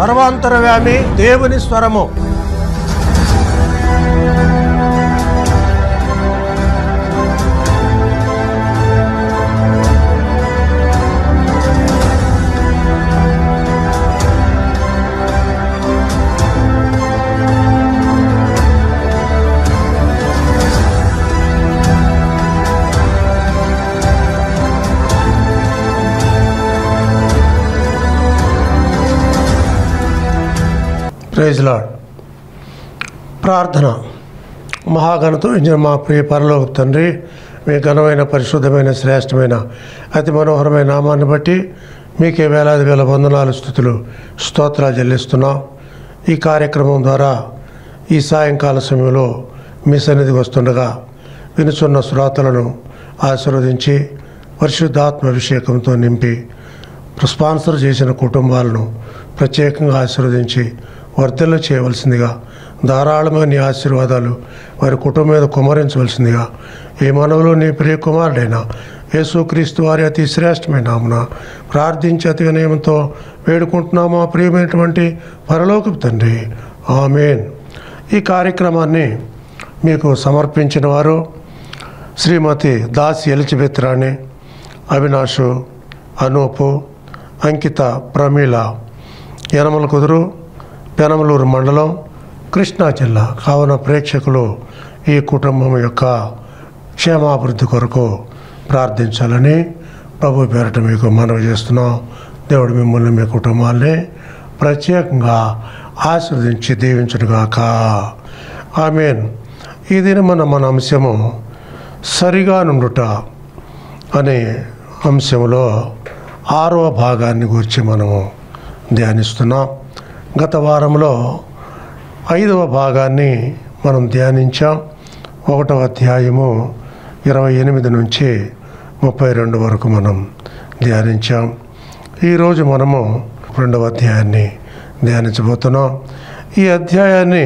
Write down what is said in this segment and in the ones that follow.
సర్వాంతరవ్యామి దేవుని స్వరము praise lord ప్రార్థన మహాగణతో ఇంజిన మా ప్రియ పరలోక తండ్రి మీ ఘనమైన పరిశుద్ధమైన శ్రేష్టమైన అతి మనోహరమైన నామాన్ని బట్టి మీకే వేలాది వేల వందనాలు స్థుతులు స్తోత్రాలు చెల్లిస్తున్నాం ఈ కార్యక్రమం ద్వారా ఈ సాయంకాల సమయంలో మీ సన్నిధికి వస్తుండగా వినుచున్న శ్రోతలను ఆశీర్వదించి పరిశుద్ధాత్మ అభిషేకంతో నింపి స్పాన్సర్ చేసిన కుటుంబాలను ప్రత్యేకంగా ఆశీర్వదించి వర్ధలు చేయవలసిందిగా ధారాళమైన నీ ఆశీర్వాదాలు వారి కుటుంబం మీద కుమరించవలసిందిగా ఈ మనవులో నీ ప్రియ కుమారుడైన యేసుక్రీస్తు వారి అతి శ్రేష్టమైన నామున ప్రార్థించి అతి వినయంతో వేడుకుంటున్నాము ఆ ప్రియమైనటువంటి పరలోకపు తండ్రి ఆమెన్ ఈ కార్యక్రమాన్ని మీకు సమర్పించిన వారు శ్రీమతి దాసి ఎలిజబెత్ రాణి అవినాషు అనూపు అంకిత ప్రమీల యనమల కుదురు పెనమలూరు మండలం కృష్ణా జిల్లా కావున ప్రేక్షకులు ఈ కుటుంబం యొక్క క్షేమాభివృద్ధి కొరకు ప్రార్థించాలని ప్రభు పేరట మీకు మనవి చేస్తున్నాం దేవుడు మిమ్మల్ని మీ కుటుంబాన్ని ప్రత్యేకంగా ఆశీర్వదించి దీవించుడుగాక ఆమెన్ ఈ దిన మన మన అంశము సరిగా నుండుట అనే అంశంలో ఆరవ భాగాన్ని గురించి మనము ధ్యానిస్తున్నాం గత వారంలో ఐదవ భాగాన్ని మనం ధ్యానించాం ఒకటవ అధ్యాయము ఇరవై ఎనిమిది నుంచి ముప్పై రెండు వరకు మనం ధ్యానించాం ఈరోజు మనము రెండవ అధ్యాయాన్ని ధ్యానించబోతున్నాం ఈ అధ్యాయాన్ని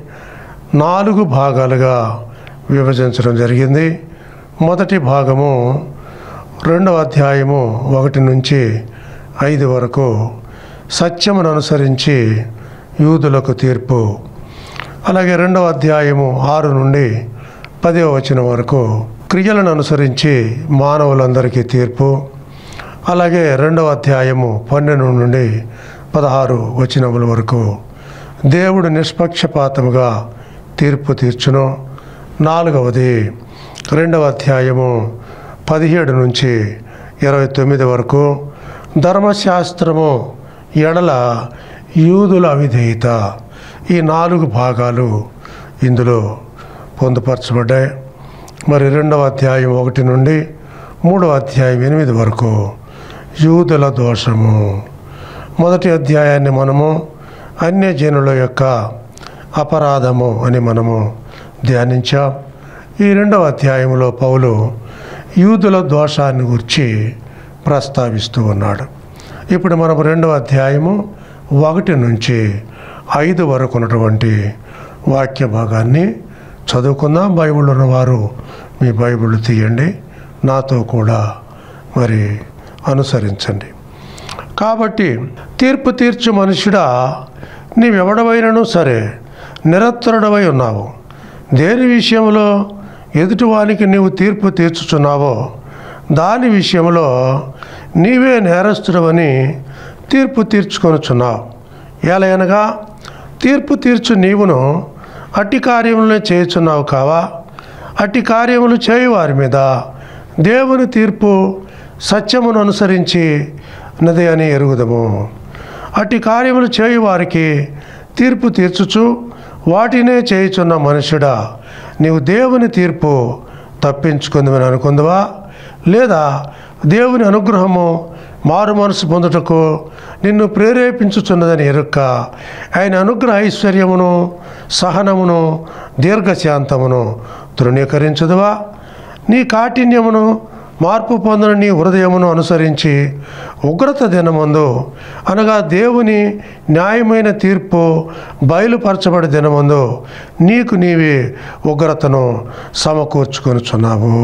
నాలుగు భాగాలుగా విభజించడం జరిగింది మొదటి భాగము రెండవ అధ్యాయము ఒకటి నుంచి ఐదు వరకు సత్యమును అనుసరించి యూదులకు తీర్పు అలాగే రెండవ అధ్యాయము ఆరు నుండి పదవ వచనం వరకు క్రియలను అనుసరించి మానవులందరికీ తీర్పు అలాగే రెండవ అధ్యాయము పన్నెండు నుండి పదహారు వచనముల వరకు దేవుడు నిష్పక్షపాతముగా తీర్పు తీర్చును నాలుగవది రెండవ అధ్యాయము పదిహేడు నుంచి ఇరవై తొమ్మిది వరకు ధర్మశాస్త్రము ఎడల యూదుల అవిధేయత ఈ నాలుగు భాగాలు ఇందులో పొందుపరచబడ్డాయి మరి రెండవ అధ్యాయం ఒకటి నుండి మూడవ అధ్యాయం ఎనిమిది వరకు యూదుల దోషము మొదటి అధ్యాయాన్ని మనము అన్యజనుల యొక్క అపరాధము అని మనము ధ్యానించాం ఈ రెండవ అధ్యాయంలో పౌలు యూదుల దోషాన్ని గురించి ప్రస్తావిస్తూ ఉన్నాడు ఇప్పుడు మనం రెండవ అధ్యాయము ఒకటి నుంచి ఐదు వరకు ఉన్నటువంటి వాక్య భాగాన్ని చదువుకుందాం బైబిల్ ఉన్నవారు మీ బైబిల్ తీయండి నాతో కూడా మరి అనుసరించండి కాబట్టి తీర్పు తీర్చు మనుషుడా నీవెవడవైనను సరే నిరత్తరుడవై ఉన్నావు దేని విషయంలో ఎదుటివానికి నీవు తీర్పు తీర్చుచున్నావో దాని విషయంలో నీవే నేరస్తుడవని తీర్పు తీర్చుకొనుచున్నావు ఎలయనగా తీర్పు తీర్చు నీవును అట్టి కార్యములనే చేయుచున్నావు కావా అట్టి కార్యములు చేయు వారి మీద దేవుని తీర్పు సత్యమును అనుసరించి నది అని ఎరుగుదము అట్టి కార్యములు చేయు వారికి తీర్పు తీర్చుచు వాటినే చేయుచున్న మనుషుడా నీవు దేవుని తీర్పు తప్పించుకుందామని అనుకుందువా లేదా దేవుని అనుగ్రహము మారు మనసు పొందుటకు నిన్ను ప్రేరేపించుచున్నదని ఎరుక్క ఆయన అనుగ్రహ ఐశ్వర్యమును సహనమును దీర్ఘశాంతమును తృణీకరించదువా నీ కాఠిన్యమును మార్పు పొందిన నీ హృదయమును అనుసరించి ఉగ్రత దినమందు అనగా దేవుని న్యాయమైన తీర్పు బయలుపరచబడి దినమందు నీకు నీవే ఉగ్రతను సమకూర్చుకొనుచున్నావు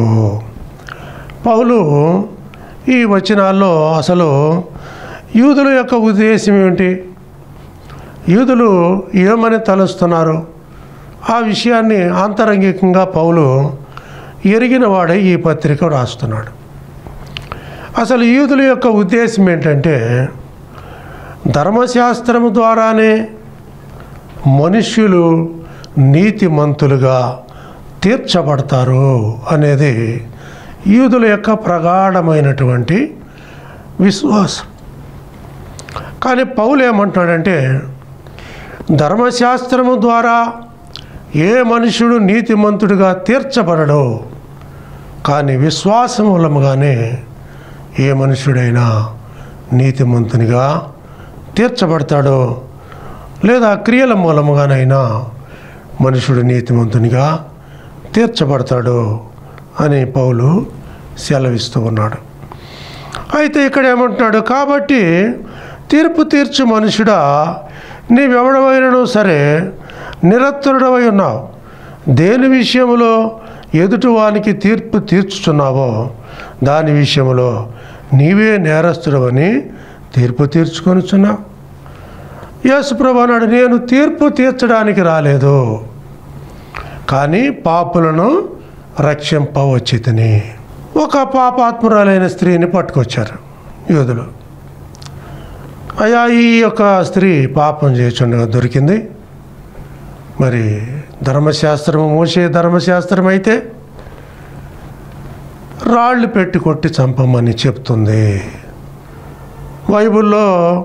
పౌలు ఈ వచనాల్లో అసలు యూదుల యొక్క ఉద్దేశం ఏమిటి యూదులు ఏమని తలుస్తున్నారు ఆ విషయాన్ని ఆంతరంగికంగా పౌలు ఎరిగిన వాడే ఈ పత్రిక రాస్తున్నాడు అసలు యూదుల యొక్క ఉద్దేశం ఏంటంటే ధర్మశాస్త్రము ద్వారానే మనుష్యులు నీతిమంతులుగా తీర్చబడతారు అనేది యూదుల యొక్క ప్రగాఢమైనటువంటి విశ్వాసం కానీ పౌలు ఏమంటున్నాడంటే ధర్మశాస్త్రము ద్వారా ఏ మనుషుడు నీతిమంతుడిగా తీర్చబడడు కానీ విశ్వాసం మూలముగానే ఏ మనుషుడైనా నీతిమంతునిగా తీర్చబడతాడో లేదా క్రియల మూలముగానైనా మనుషుడు నీతిమంతునిగా తీర్చబడతాడు అని పౌలు సెలవిస్తూ ఉన్నాడు అయితే ఇక్కడ ఏమంటున్నాడు కాబట్టి తీర్పు తీర్చు మనుషుడా నీవెవడవైనను సరే నిరత్తుడవై ఉన్నావు దేని విషయంలో ఎదుటివానికి తీర్పు తీర్చుచున్నావో దాని విషయంలో నీవే నేరస్తుడవని తీర్పు తీర్చుకొనుచున్నావు యేసుప్రభు అన్నాడు నేను తీర్పు తీర్చడానికి రాలేదు కానీ పాపులను రక్షింపవచ్చితిని ఒక పాపాత్మురాలైన స్త్రీని పట్టుకొచ్చారు యోధులు అయ్యా ఈ యొక్క స్త్రీ పాపం చేయుచుండగా దొరికింది మరి ధర్మశాస్త్రము మోసే ధర్మశాస్త్రం అయితే రాళ్ళు పెట్టి కొట్టి చంపమని చెప్తుంది బైబిల్లో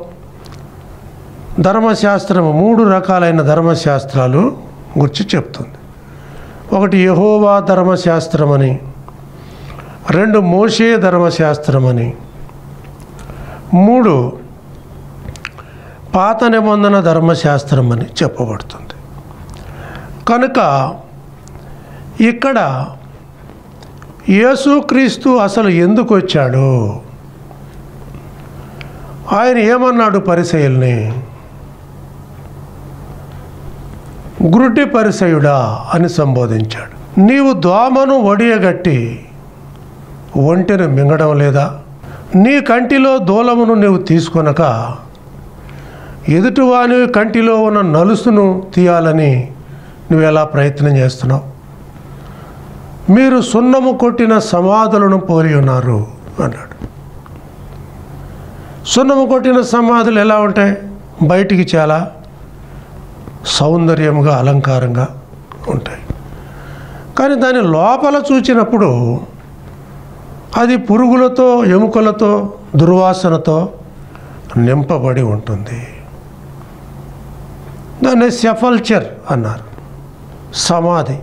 ధర్మశాస్త్రము మూడు రకాలైన ధర్మశాస్త్రాలు గురించి చెప్తుంది ఒకటి యహోవా ధర్మశాస్త్రం అని రెండు మోషే ధర్మశాస్త్రం అని మూడు పాత నిబంధన ధర్మశాస్త్రం అని చెప్పబడుతుంది కనుక ఇక్కడ యేసుక్రీస్తు అసలు ఎందుకు వచ్చాడు ఆయన ఏమన్నాడు పరిసయుల్ని గురుటి పరిసయుడా అని సంబోధించాడు నీవు దోమను వడియగట్టి ఒంటెను మింగడం లేదా నీ కంటిలో దూలమును నీవు తీసుకొనక ఎదుటివాని కంటిలో ఉన్న నలుసును తీయాలని నువ్వు ఎలా ప్రయత్నం చేస్తున్నావు మీరు సున్నము కొట్టిన సమాధులను పోలి ఉన్నారు అన్నాడు సున్నము కొట్టిన సమాధులు ఎలా ఉంటాయి బయటికి చాలా సౌందర్యంగా అలంకారంగా ఉంటాయి కానీ దాని లోపల చూచినప్పుడు అది పురుగులతో ఎముకలతో దుర్వాసనతో నింపబడి ఉంటుంది దాన్ని సెఫల్చర్ అన్నారు సమాధి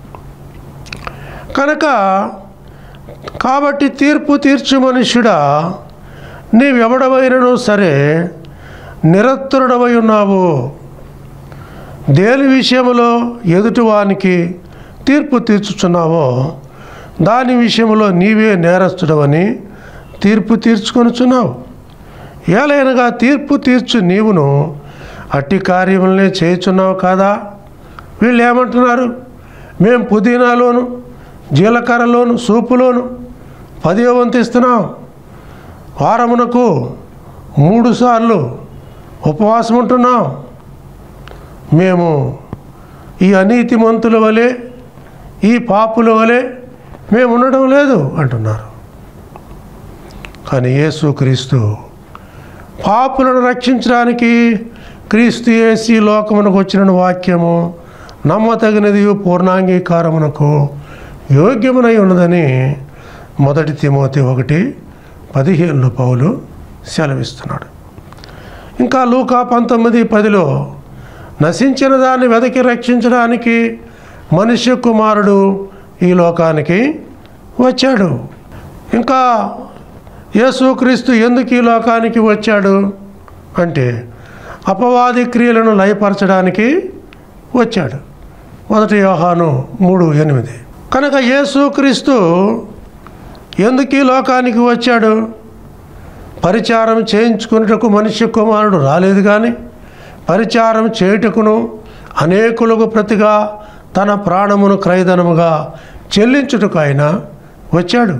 కనుక కాబట్టి తీర్పు తీర్చు మనుష్యుడా నీవెవడవైనను సరే నిరత్తుడవై ఉన్నావు దేని విషయంలో ఎదుటివానికి తీర్పు తీర్చుచున్నావో దాని విషయంలో నీవే నేరస్తుడవని తీర్పు తీర్చుకొనుచున్నావు ఏలైనగా తీర్పు తీర్చు నీవును అట్టి కార్యములనే చేయుచున్నావు కాదా వీళ్ళు ఏమంటున్నారు మేము పుదీనాలోను జీలకర్రలోను సూపులోను పదివ వంతు ఇస్తున్నాం వారమునకు మూడు సార్లు ఉపవాసం ఉంటున్నాం మేము ఈ అనీతిమంతుల వలె ఈ పాపుల వలె మేము ఉండడం లేదు అంటున్నారు కానీ యేసు క్రీస్తు పాపులను రక్షించడానికి క్రీస్తు ఏసి లోకమునకు వచ్చిన వాక్యము నమ్మతగినది పూర్ణాంగీకారమునకు యోగ్యమునై ఉన్నదని మొదటి తిమోతి ఒకటి పదిహేనులో పౌలు సెలవిస్తున్నాడు ఇంకా లూకా పంతొమ్మిది పదిలో నశించిన దాన్ని వెదకి రక్షించడానికి మనుష్య కుమారుడు ఈ లోకానికి వచ్చాడు ఇంకా యేసుక్రీస్తు ఎందుకు ఈ లోకానికి వచ్చాడు అంటే అపవాది క్రియలను లయపరచడానికి వచ్చాడు మొదటి యోహాను మూడు ఎనిమిది కనుక యేసుక్రీస్తు ఎందుకు ఈ లోకానికి వచ్చాడు పరిచారం చేయించుకున్నటకు మనుష్య కుమారుడు రాలేదు కానీ పరిచారం చేయుటకును అనేకులకు ప్రతిగా తన ప్రాణమును క్రయధనముగా చెల్లించుటకు ఆయన వచ్చాడు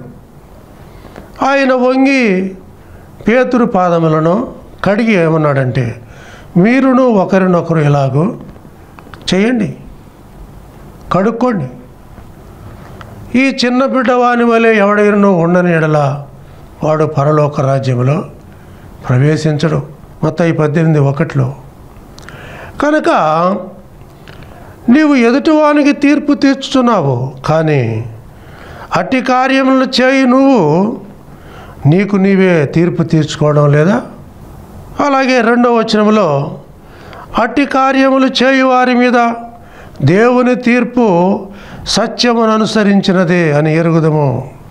ఆయన వంగి పేతురు పాదములను కడిగి ఏమన్నాడంటే మీరును ఒకరినొకరు ఎలాగో చేయండి కడుక్కోండి ఈ చిన్న బిడ్డ వాని వలె ఎవడైనను ఉండని ఎడల వాడు పరలోక రాజ్యంలో ప్రవేశించడు మొత్తం ఈ పద్దెనిమిది ఒకటిలో కనుక నీవు ఎదుటివానికి తీర్పు తీర్చుతున్నావు కానీ అట్టి కార్యములను చేయి నువ్వు నీకు నీవే తీర్పు తీర్చుకోవడం లేదా అలాగే రెండో వచనంలో అట్టి కార్యములు చేయు వారి మీద దేవుని తీర్పు సత్యమును అనుసరించినదే అని ఎరుగుదము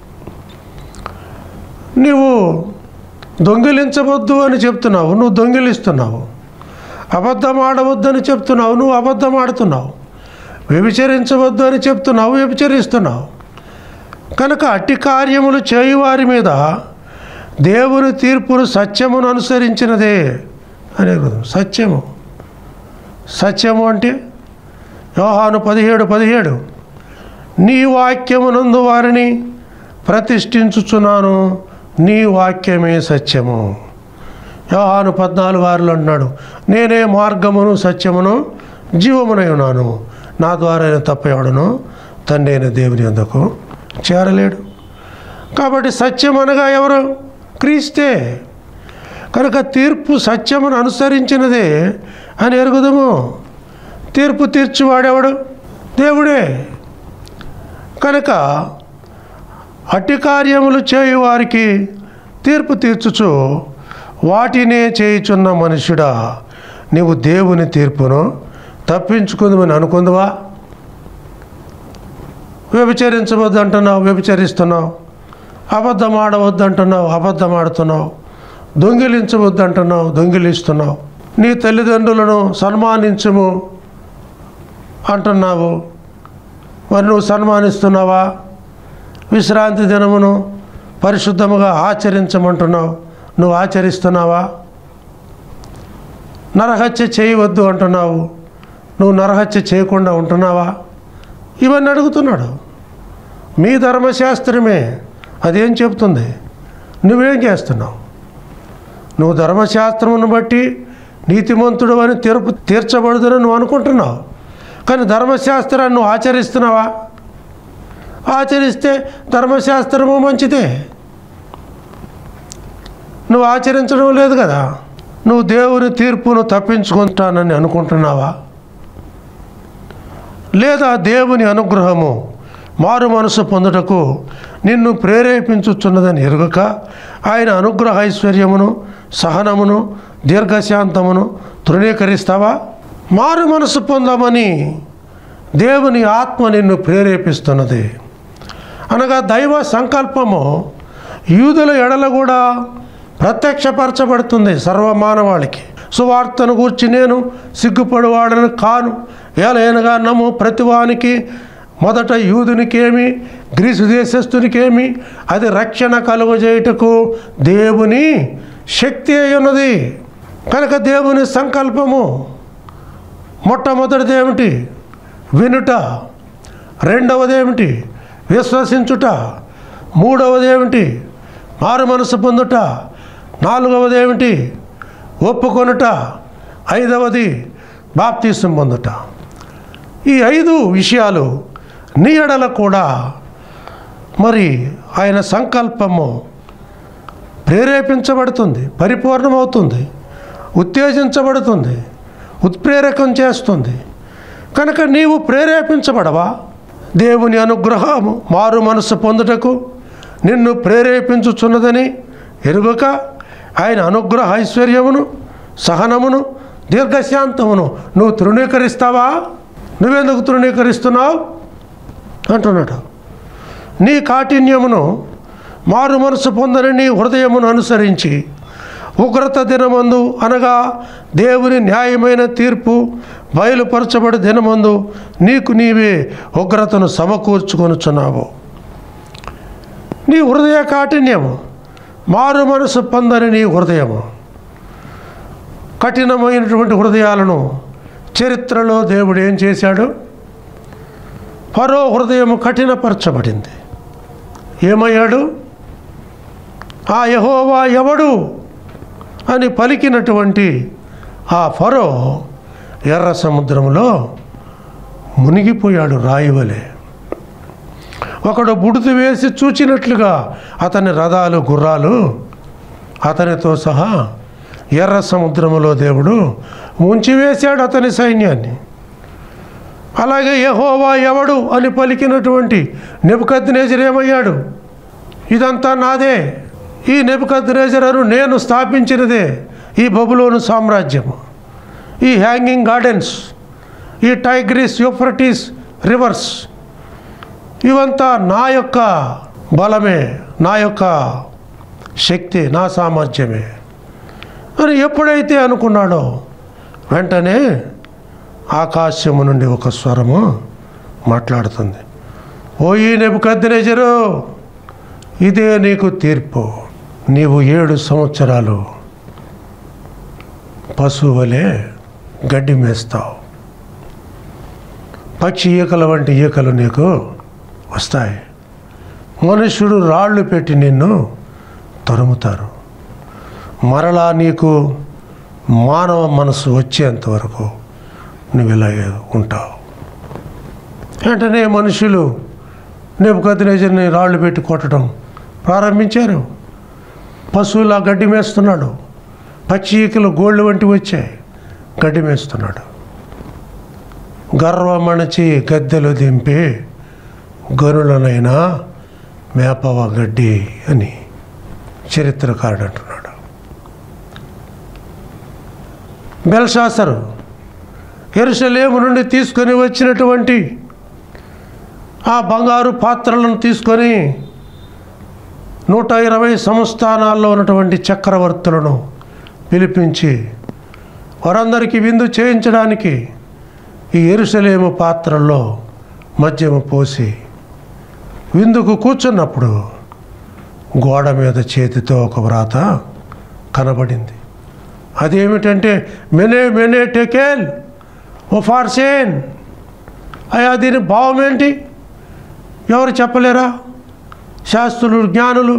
నీవు దొంగిలించవద్దు అని చెప్తున్నావు నువ్వు దొంగిలిస్తున్నావు అబద్ధం ఆడవద్దని చెప్తున్నావు నువ్వు అబద్ధం ఆడుతున్నావు వ్యభిచరించవద్దు అని చెప్తున్నావు వ్యభిచరిస్తున్నావు కనుక అట్టి కార్యములు చేయువారి మీద దేవుని తీర్పును సత్యమును అనుసరించినదే అని ఎరుగుదాం సత్యము సత్యము అంటే యోహాను పదిహేడు పదిహేడు నీ వాక్యమునందు వారిని ప్రతిష్ఠించుచున్నాను నీ వాక్యమే సత్యము యోహాను పద్నాలుగు వారిలో అంటున్నాడు నేనే మార్గమును సత్యమును జీవమునై ఉన్నాను నా ద్వారా తప్ప ఎవడను తండ్రి అయిన దేవుని అందుకు చేరలేడు కాబట్టి సత్యం అనగా ఎవరు క్రీస్తే కనుక తీర్పు సత్యమును అనుసరించినదే అని ఎరుగుదము తీర్పు తీర్చువాడెవడు దేవుడే కనుక అట్టి కార్యములు చేయు వారికి తీర్పు తీర్చుచు వాటినే చేయుచున్న మనుషుడా నీవు దేవుని తీర్పును తప్పించుకుందామని అనుకుందువా వ్యభిచరించవద్దు అంటున్నావు వ్యభిచరిస్తున్నావు అబద్ధం ఆడవద్దు అంటున్నావు అబద్ధం ఆడుతున్నావు దొంగిలించవద్దు అంటున్నావు దొంగిలిస్తున్నావు నీ తల్లిదండ్రులను సన్మానించము అంటున్నావు మరి నువ్వు సన్మానిస్తున్నావా విశ్రాంతి దినమును పరిశుద్ధముగా ఆచరించమంటున్నావు నువ్వు ఆచరిస్తున్నావా నరహత్య చేయవద్దు అంటున్నావు నువ్వు నరహత్య చేయకుండా ఉంటున్నావా ఇవన్నీ అడుగుతున్నాడు మీ ధర్మశాస్త్రమే అదేం చెప్తుంది నువ్వేం చేస్తున్నావు నువ్వు ధర్మశాస్త్రమును బట్టి నీతిమంతుడు అని తీర్పు తీర్చబడుదని నువ్వు అనుకుంటున్నావు కానీ ధర్మశాస్త్రాన్ని నువ్వు ఆచరిస్తున్నావా ఆచరిస్తే ధర్మశాస్త్రము మంచిదే నువ్వు ఆచరించడం లేదు కదా నువ్వు దేవుని తీర్పును తప్పించుకుంటానని అనుకుంటున్నావా లేదా దేవుని అనుగ్రహము మారు మనసు పొందుటకు నిన్ను ప్రేరేపించుచున్నదని ఎరుగక ఆయన అనుగ్రహ ఐశ్వర్యమును సహనమును దీర్ఘశాంతమును తృణీకరిస్తావా మారు మనసు పొందమని దేవుని ఆత్మ నిన్ను ప్రేరేపిస్తున్నది అనగా దైవ సంకల్పము యూదుల ఎడల కూడా ప్రత్యక్షపరచబడుతుంది సర్వమానవాళికి సువార్తను గూర్చి నేను సిగ్గుపడివాడని కాను ఏలైనగా నమ్ము ప్రతివానికి మొదట యూదునికేమి గ్రీసు దేశస్థునికేమి అది రక్షణ కలుగజేయుటకు దేవుని శక్తి అయి ఉన్నది కనుక దేవుని సంకల్పము మొట్టమొదటిది ఏమిటి వినుట రెండవది ఏమిటి విశ్వసించుట మూడవది ఏమిటి మారు మనసు పొందుట నాలుగవది ఏమిటి ఒప్పుకొనుట ఐదవది బాప్తీసం పొందుట ఈ ఐదు విషయాలు నీ ఎడల కూడా మరి ఆయన సంకల్పము ప్రేరేపించబడుతుంది పరిపూర్ణమవుతుంది ఉత్తేజించబడుతుంది ఉత్ప్రేరకం చేస్తుంది కనుక నీవు ప్రేరేపించబడవా దేవుని అనుగ్రహము మారు మనసు పొందుటకు నిన్ను ప్రేరేపించుచున్నదని ఎరుగక ఆయన అనుగ్రహ ఐశ్వర్యమును సహనమును దీర్ఘశాంతమును నువ్వు తృణీకరిస్తావా నువ్వెందుకు తృణీకరిస్తున్నావు అంటున్నాడు నీ కాఠిన్యమును మారు మనసు పొందని నీ హృదయమును అనుసరించి ఉగ్రత దినమందు అనగా దేవుని న్యాయమైన తీర్పు బయలుపరచబడి దినమందు నీకు నీవే ఉగ్రతను సమకూర్చుకొనుచున్నావు నీ హృదయ కాఠిన్యము మారు మనసు పొందని నీ హృదయము కఠినమైనటువంటి హృదయాలను చరిత్రలో దేవుడు ఏం చేశాడు ఫరో హృదయము కఠినపరచబడింది ఏమయ్యాడు ఆ యహోవా ఎవడు అని పలికినటువంటి ఆ ఫరో ఎర్ర సముద్రంలో మునిగిపోయాడు రాయివలే ఒకడు బుడిది వేసి చూచినట్లుగా అతని రథాలు గుర్రాలు అతనితో సహా ఎర్ర సముద్రములో దేవుడు ముంచివేశాడు అతని సైన్యాన్ని అలాగే యెహోవా ఎవడు అని పలికినటువంటి నెబుకద్నేజర్ ఏమయ్యాడు ఇదంతా నాదే ఈ నెబుకద్నేజరను నేను స్థాపించినదే ఈ బబులోను సామ్రాజ్యము ఈ హ్యాంగింగ్ గార్డెన్స్ ఈ టైగ్రిస్ యూఫ్రటీస్ రివర్స్ ఇవంతా నా యొక్క బలమే నా యొక్క శక్తి నా సామర్థ్యమే అని ఎప్పుడైతే అనుకున్నాడో వెంటనే ఆకాశము నుండి ఒక స్వరము మాట్లాడుతుంది ఓ ఈ నెబుకద్దినేజరు ఇదే నీకు తీర్పు నీవు ఏడు సంవత్సరాలు పశువులే గడ్డి మేస్తావు పక్షి ఈకల వంటి ఈకలు నీకు వస్తాయి మనుష్యుడు రాళ్ళు పెట్టి నిన్ను తరుముతారు మరలా నీకు మానవ మనసు వచ్చేంత వరకు నువ్వు ఇలాగే ఉంటావు వెంటనే మనుషులు నెప్పుకొద్దినేజర్ని రాళ్ళు పెట్టి కొట్టడం ప్రారంభించారు పశువులా గడ్డి మేస్తున్నాడు పచ్చి ఈకలు గోళ్ళు వంటి వచ్చాయి గడ్డి మేస్తున్నాడు గర్వమణచి గద్దెలు దింపి గనులనైనా మేపవ గడ్డి అని చరిత్రకారుడు అంటున్నాడు బెల్షాసరు ఎరుసలేము నుండి తీసుకొని వచ్చినటువంటి ఆ బంగారు పాత్రలను తీసుకొని నూట ఇరవై సంస్థానాల్లో ఉన్నటువంటి చక్రవర్తులను పిలిపించి వారందరికీ విందు చేయించడానికి ఈ ఎరుసలేము పాత్రల్లో మద్యము పోసి విందుకు కూర్చున్నప్పుడు గోడ మీద చేతితో ఒక వ్రాత కనబడింది అదేమిటంటే మెనే మెనే టెకేల్ ఓ ఫార్సేన్ అయ్యా దీని భావం ఏంటి ఎవరు చెప్పలేరా శాస్త్రులు జ్ఞానులు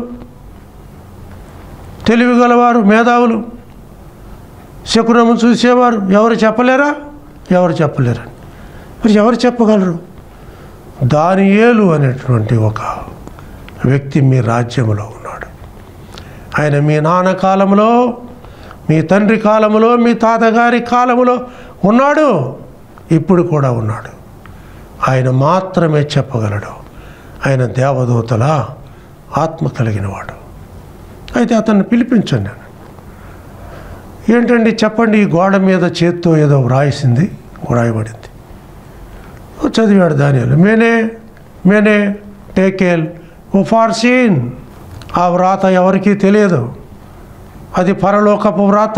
తెలివి గలవారు మేధావులు శకునము చూసేవారు ఎవరు చెప్పలేరా ఎవరు చెప్పలేరు మరి ఎవరు చెప్పగలరు దానియేలు అనేటువంటి ఒక వ్యక్తి మీ రాజ్యంలో ఉన్నాడు ఆయన మీ నాన్న కాలంలో మీ తండ్రి కాలంలో మీ తాతగారి కాలంలో ఉన్నాడు ఇప్పుడు కూడా ఉన్నాడు ఆయన మాత్రమే చెప్పగలడు ఆయన దేవదూతల ఆత్మ కలిగినవాడు అయితే అతన్ని పిలిపించండి నేను ఏంటండి చెప్పండి ఈ గోడ మీద చేత్తో ఏదో వ్రాయిసింది వ్రాయబడింది చదివాడు దానిలో మేనే మేనే టేకేల్ ఓ ఫార్సీన్ ఆ వ్రాత ఎవరికీ తెలియదు అది పరలోకపు వ్రాత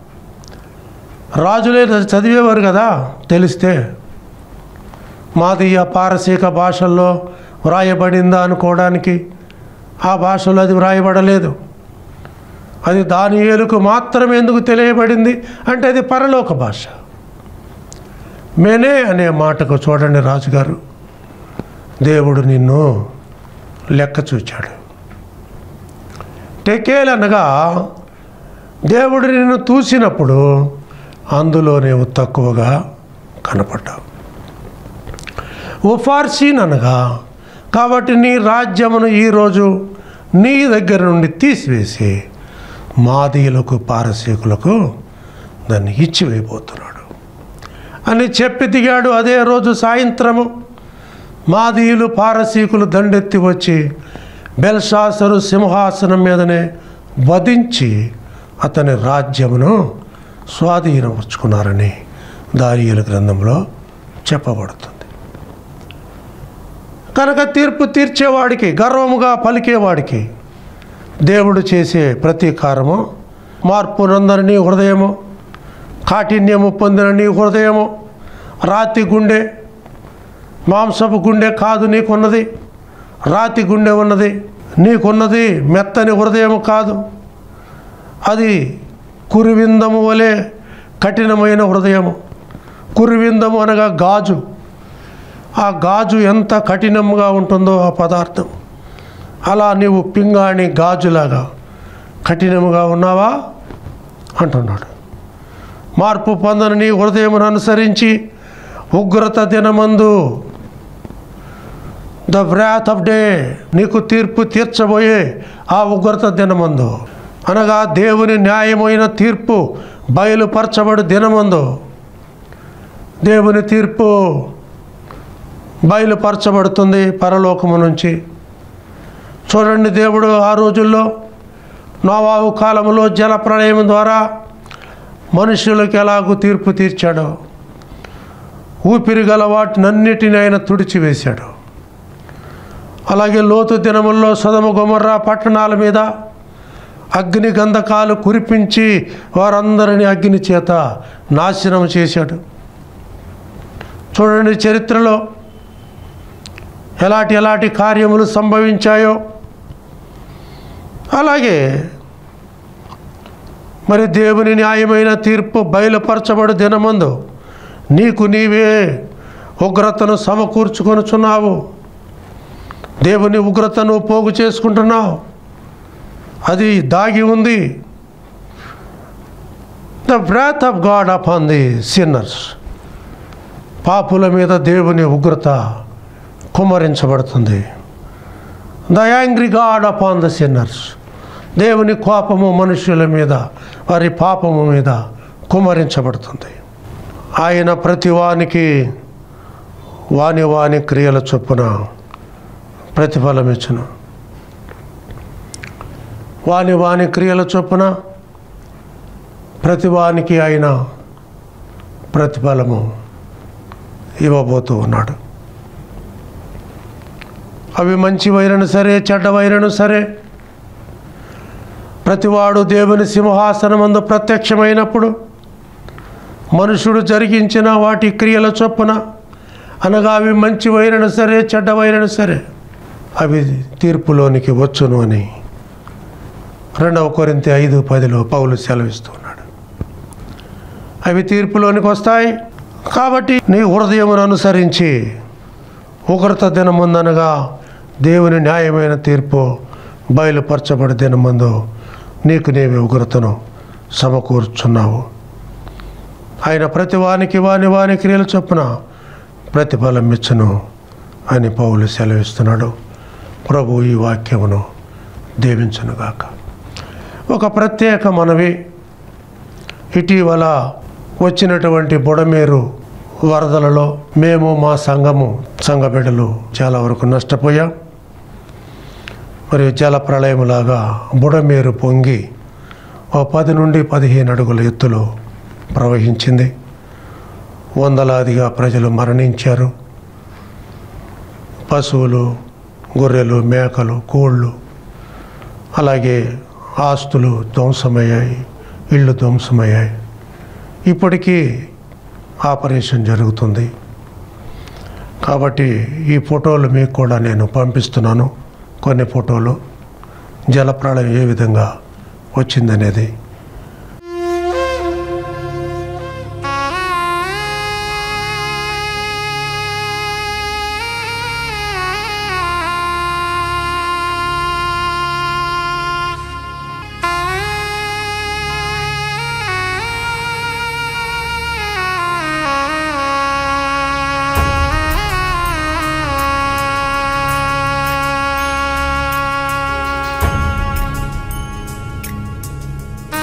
రాజులే చదివేవారు కదా తెలిస్తే మాదీయ పారసీక భాషల్లో వ్రాయబడిందా అనుకోవడానికి ఆ భాషలో అది వ్రాయబడలేదు అది దాని ఏలుకు మాత్రమే ఎందుకు తెలియబడింది అంటే అది పరలోక భాష మేనే అనే మాటకు చూడండి రాజుగారు దేవుడు నిన్ను లెక్క చూచాడు టెకేల్ అనగా దేవుడు నిన్ను చూసినప్పుడు అందులో నీవు తక్కువగా కనపడ్డావు ఉఫార్సీన్ అనగా కాబట్టి నీ రాజ్యమును ఈరోజు నీ దగ్గర నుండి తీసివేసి మాదీయులకు పారసీకులకు దాన్ని ఇచ్చివేయబోతున్నాడు అని చెప్పి దిగాడు అదే రోజు సాయంత్రము మాదీయులు పారసీకులు దండెత్తి వచ్చి బెల్షాసరు సింహాసనం మీదనే వధించి అతని రాజ్యమును స్వాధీనపరుచుకున్నారని దానియుల గ్రంథంలో చెప్పబడుతుంది కనుక తీర్పు తీర్చేవాడికి గర్వముగా పలికేవాడికి దేవుడు చేసే ప్రతీకారము మార్పు నందని హృదయము కాఠిన్యము పొందిన నీ హృదయము రాతి గుండె మాంసపు గుండె కాదు నీకున్నది రాతి గుండె ఉన్నది నీకున్నది మెత్తని హృదయం కాదు అది కురివిందము వలె కఠినమైన హృదయము కురివిందము అనగా గాజు ఆ గాజు ఎంత కఠినంగా ఉంటుందో ఆ పదార్థం అలా నీవు పింగాణి గాజులాగా కఠినముగా ఉన్నావా అంటున్నాడు మార్పు పొందని నీ హృదయమును అనుసరించి ఉగ్రత దినమందు ద వ్రాత్ ఆఫ్ డే నీకు తీర్పు తీర్చబోయే ఆ ఉగ్రత దినమందు అనగా దేవుని న్యాయమైన తీర్పు బయలుపరచబడు దినమందు దేవుని తీర్పు బయలుపరచబడుతుంది పరలోకము నుంచి చూడండి దేవుడు ఆ రోజుల్లో నోవాహు కాలంలో జల ప్రళయం ద్వారా మనుషులకు ఎలాగూ తీర్పు తీర్చాడో ఊపిరి గల వాటినన్నిటిని ఆయన తుడిచివేశాడు అలాగే లోతు దినముల్లో సదమ గుమర్రా పట్టణాల మీద అగ్ని గంధకాలు కురిపించి వారందరిని అగ్ని చేత నాశనం చేశాడు చూడండి చరిత్రలో ఎలాంటి ఎలాంటి కార్యములు సంభవించాయో అలాగే మరి దేవుని న్యాయమైన తీర్పు బయలుపరచబడు దినమందు నీకు నీవే ఉగ్రతను సమకూర్చుకొనుచున్నావు దేవుని ఉగ్రతను పోగు చేసుకుంటున్నావు అది దాగి ఉంది the wrath of God upon the sinners పాపుల మీద దేవుని ఉగ్రత కుమ్మరించబడుతుంది the angry God upon the sinners దేవుని కోపము మనుషుల మీద వారి పాపము మీద కుమ్మరించబడుతుంది ఆయన ప్రతి వానికి వాని వాని క్రియల చొప్పున ప్రతిఫలం ఇచ్చును వాని వాని క్రియల చొప్పున ప్రతి వానికి ఆయన ప్రతిఫలము ఇవ్వబోతూ ఉన్నాడు అవి మంచి వైరను సరే చెడ్డ వైరను సరే ప్రతివాడు దేవుని సింహాసనమందు ప్రత్యక్షమైనప్పుడు మనుషుడు జరిగించిన వాటి క్రియల చొప్పున అనగా అవి మంచి వైరను సరే చెడ్డ వైరను సరే అవి తీర్పులోనికి వచ్చును అని రెండవ కొరింత ఐదు పదిలో పౌలు సెలవిస్తున్నాడు అవి తీర్పులోనికి వస్తాయి కాబట్టి నీ హృదయమును అనుసరించి ఉగ్రత దినముందనగా దేవుని న్యాయమైన తీర్పు బయలుపరచబడి దినమందు నీకు నీవే ఉగ్రతను సమకూర్చున్నావు ఆయన ప్రతి వానికి వాని వాని క్రియలు చొప్పున ప్రతిఫలం ఇచ్చును అని పౌలు సెలవిస్తున్నాడు ప్రభు ఈ వాక్యమును దీవించునుగాక ఒక ప్రత్యేక మనవి ఇటీవల వచ్చినటువంటి బుడమేరు వరదలలో మేము మా సంఘము సంఘ బిడ్డలు చాలా వరకు నష్టపోయాం మరియు జల ప్రళయములాగా బుడమేరు పొంగి ఓ పది నుండి పదిహేను అడుగుల ఎత్తులో ప్రవహించింది వందలాదిగా ప్రజలు మరణించారు పశువులు గొర్రెలు మేకలు కోళ్ళు అలాగే ఆస్తులు ధ్వంసమయ్యాయి ఇళ్ళు ధ్వంసమయ్యాయి ఇప్పటికీ ఆపరేషన్ జరుగుతుంది కాబట్టి ఈ ఫోటోలు మీకు కూడా నేను పంపిస్తున్నాను కొన్ని ఫోటోలు జలప్రళయం ఏ విధంగా వచ్చిందనేది ఆ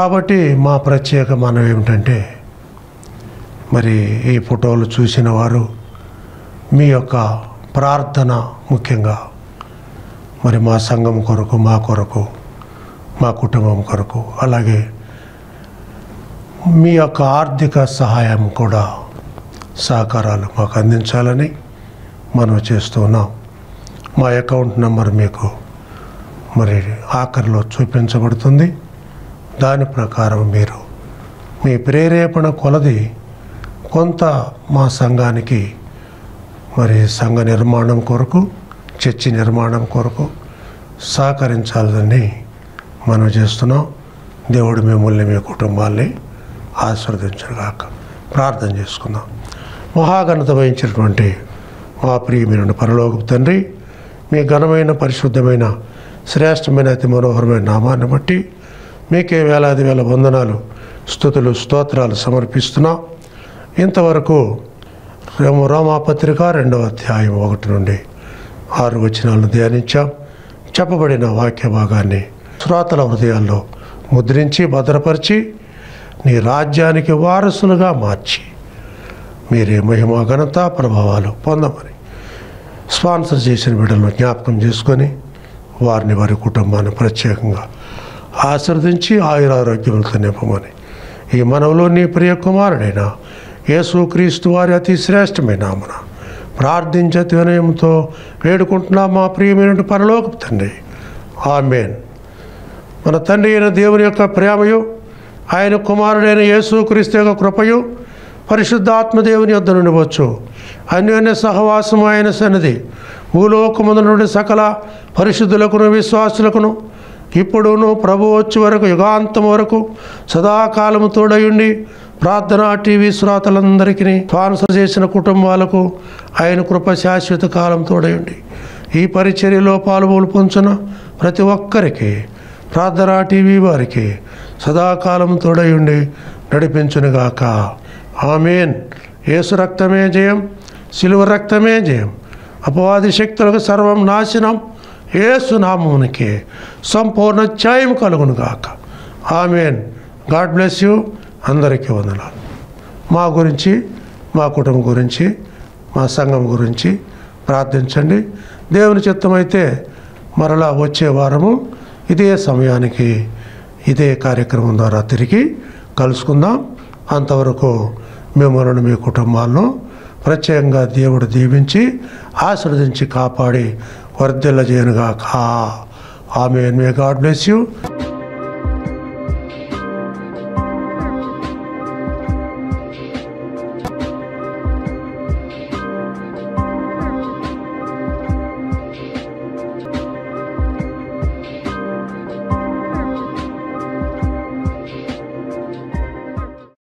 కాబట్టి మా ప్రత్యేక మనం ఏమిటంటే మరి ఈ ఫోటోలు చూసిన వారు మీ యొక్క ప్రార్థన ముఖ్యంగా మరి మా సంఘం కొరకు మా కొరకు మా కుటుంబం కొరకు అలాగే మీ యొక్క ఆర్థిక సహాయం కూడా సహకారాలు మాకు అందించాలని మనం చేస్తున్నాం మా అకౌంట్ నెంబర్ మీకు మరి ఆఖరిలో చూపించబడుతుంది దాని ప్రకారం మీరు మీ ప్రేరేపణ కొలది కొంత మా సంఘానికి మరి సంఘ నిర్మాణం కొరకు చర్చి నిర్మాణం కొరకు సహకరించాలని మనం చేస్తున్నాం దేవుడు మిమ్మల్ని మీ కుటుంబాల్ని ఆశీర్వదించగాక ప్రార్థన చేసుకుందాం మహాఘనత వహించినటువంటి మా ప్రియమైన పరలోక తండ్రి మీ ఘనమైన పరిశుద్ధమైన శ్రేష్టమైన అతి మనోహరమైన నామాన్ని బట్టి మీకే వేలాది వేల వందనాలు స్థుతులు స్తోత్రాలు సమర్పిస్తున్నాం ఇంతవరకు రోమ- రోమాపత్రిక రెండవ అధ్యాయం ఒకటి నుండి ఆరు వచనాలను ధ్యానించాం చెప్పబడిన వాక్య భాగాన్ని శ్రోతల హృదయాల్లో ముద్రించి భద్రపరిచి నీ రాజ్యానికి వారసులుగా మార్చి మీరే మహిమ ఘనత ప్రభావాలు పొందమని స్పాన్సర్ చేసిన బిడ్డలను జ్ఞాపకం చేసుకొని వారిని వారి కుటుంబాన్ని ప్రత్యేకంగా ఆశీర్వదించి ఆయురారోగ్యములతో నింపమని ఈ మనవులో నీ ప్రియ కుమారుడైన యేసుక్రీస్తు వారి అతి శ్రేష్టమైన నామన ప్రార్థించే వినయంతో వేడుకుంటున్నా మా ప్రియమైన పరలోక తండ్రి ఆమెన్ మన తండ్రి అయిన దేవుని యొక్క ప్రేమయు ఆయన కుమారుడైన యేసుక్రీస్తు యొక్క కృపయు పరిశుద్ధాత్మ దేవుని యొద్ద నుండి వచ్చు అన్యోన్య సహవాసం ఆయన సన్నిధి భూలోకముందు నుండి సకల పరిశుద్ధులకును విశ్వాసులకును ఇప్పుడును ప్రభు వచ్చి వరకు యుగాంతం వరకు సదాకాలము తోడయుండి ప్రార్థనా టీవీ శ్రోతలందరికీ స్పాన్సర్ చేసిన కుటుంబాలకు ఆయన కృప శాశ్వత కాలం తోడయుండి ఈ పరిచర్యలో పాల్గొలు పొంచున ప్రతి ఒక్కరికి ప్రార్థనా టీవీ వారికి సదాకాలం తోడయుండి నడిపించునుగాక ఆమెన్ యేసు రక్తమే జయం సిలువ రక్తమే జయం అపవాది శక్తులకు సర్వం నాశనం యేసు నామమునికి సంపూర్ణ ఛాయం కలుగునుగాక ఆమెన్ గాడ్ బ్లెస్ యూ అందరికీ వందనాలు మా గురించి మా కుటుంబం గురించి మా సంఘం గురించి ప్రార్థించండి దేవుని చిత్తమైతే మరలా వచ్చే వారము ఇదే సమయానికి ఇదే కార్యక్రమం ద్వారా తిరిగి కలుసుకుందాం అంతవరకు మిమ్మల్ని మీ కుటుంబాలను ప్రత్యేకంగా దేవుడు దీవించి ఆశీర్వదించి కాపాడి వర్ధిల్ల చేయనుగా కా ఆమె మే గాడ్ బ్లెస్ యూ